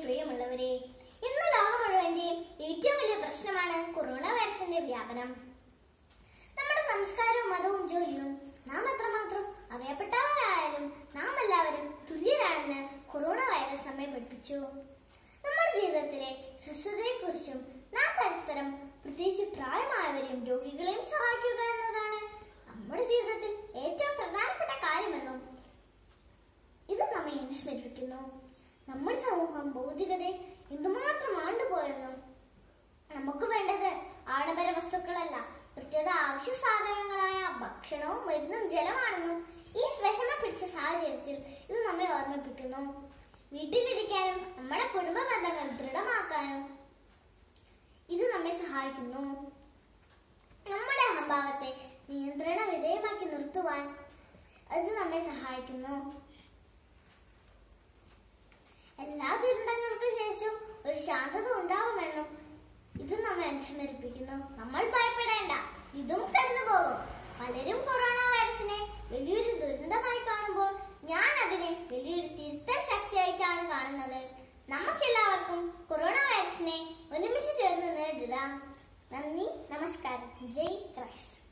പ്രിയമുള്ളവരെ ഇന്ന് ലോകം മുഴുവന്റെ ഏറ്റവും വലിയ പ്രശ്നമാണ് കൊറോണ വൈറസിന്റെ വ്യാപനം നമ്മുടെ സംസ്കാരവും മതവും ജോലിയും നാം എത്രമാത്രം അറിയപ്പെട്ടവരായാലും നാം എല്ലാവരും തുല്യരാണെന്ന് കൊറോണ വൈറസ് നമ്മെ പഠിപ്പിച്ചു നമ്മുടെ ജീവിതത്തിലെ സ്വസ്ഥതയെക്കുറിച്ചും നാം പരസ്പരം പ്രത്യേകിച്ച് പ്രായമായവരെയും രോഗികളെയും സഹായിക്കുക എന്നതാണ് നമ്മുടെ ജീവിതത്തിൽ ഏറ്റവും പ്രധാനപ്പെട്ട കാര്യമെന്നും ഇത് നമ്മെ അനുസ്മരിപ്പിക്കുന്നു നമ്മുടെ സമൂഹം ഭൗതികതയെ എന്തുമാത്രം ആണ്ടുപോയെന്നും നമുക്ക് വേണ്ടത് ആഡംബര വസ്തുക്കളല്ല പ്രത്യേക ആവശ്യ സാധനങ്ങളായ ഭക്ഷണവും മരുന്നും ജലമാണെന്നും ഈ വിഷമ പിടിച്ച സാഹചര്യത്തിൽ ഇത് നമ്മെ ഓർമ്മിപ്പിക്കുന്നു വീട്ടിലിരിക്കാനും നമ്മുടെ കുടുംബ ബന്ധങ്ങൾ ദൃഢമാക്കാനും ഇത് നമ്മെ സഹായിക്കുന്നു നമ്മുടെ അഹംഭാവത്തെ നിയന്ത്രണ വിധേയമാക്കി നിർത്തുവാൻ ഇത് നമ്മെ സഹായിക്കുന്നു എല്ലാ ദുരന്തങ്ങൾക്കും ശേഷം ഒരു ശാന്തത ഉണ്ടാകുമെന്നും ഇത് നമ്മെ അനുസ്മരിപ്പിക്കുന്നു നമ്മൾ ഭയപ്പെടേണ്ട ഇതും കടന്നു പോകും പലരും കൊറോണ വൈറസിനെ വലിയൊരു ദുരന്തമായി കാണുമ്പോൾ ഞാൻ അതിനെ വലിയൊരു തിരുത്തൽ ശക്തിയായിട്ടാണ് കാണുന്നത് നമുക്കെല്ലാവർക്കും കൊറോണ വൈറസിനെ ഒരുമിച്ച് ചേർന്ന് നേരിടാം നന്ദി നമസ്കാരം ജയ് ക്രൈസ്റ്റ്